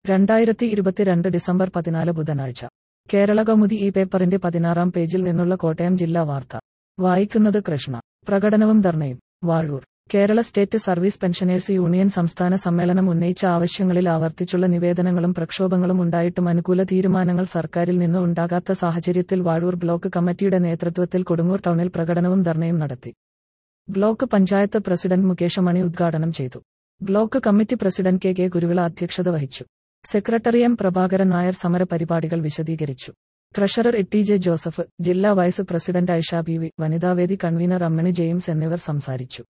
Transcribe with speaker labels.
Speaker 1: രണ്ടായിരത്തി ഇരുപത്തിരണ്ട് ഡിസംബർ പതിനാല് ബുധനാഴ്ച കേരള കൗമുദി ഈ പേപ്പറിന്റെ പതിനാറാം പേജിൽ നിന്നുള്ള കോട്ടയം ജില്ലാ വാർത്ത വായിക്കുന്നത് കൃഷ്ണ പ്രകടനവും ധർണയും Vazhoor Kerala state service pensioners union സംസ്ഥാന സമ്മേളനം ഉന്നയിച്ച ആവശ്യങ്ങളിൽ ആവർത്തിച്ചുള്ള നിവേദനങ്ങളും പ്രക്ഷോഭങ്ങളും ഉണ്ടായിട്ടും അനുകൂല തീരുമാനങ്ങൾ സർക്കാരിൽ നിന്ന് ഉണ്ടാകാത്ത സാഹചര്യത്തിൽ വാഴൂർ ബ്ലോക്ക് കമ്മിറ്റിയുടെ നേതൃത്വത്തിൽ കൊടുങ്ങൂർ ടൗണിൽ പ്രകടനവും ധർണയും നടത്തി ബ്ലോക്ക് പഞ്ചായത്ത് പ്രസിഡന്റ് മുകേഷ് മണി ഉദ്ഘാടനം ചെയ്തു block committee president K K Guruvila അധ്യക്ഷത വഹിച്ചു സെക്രട്ടറി എം പ്രഭാകരൻ നായർ സമര പരിപാടികൾ വിശദീകരിച്ചു treasurer A T J Joseph ജില്ലാ vice president Aisha B V വനിതാവേദി കൺവീനർ അമ്മണി ജെയിംസ് എന്നിവർ സംസാരിച്ചു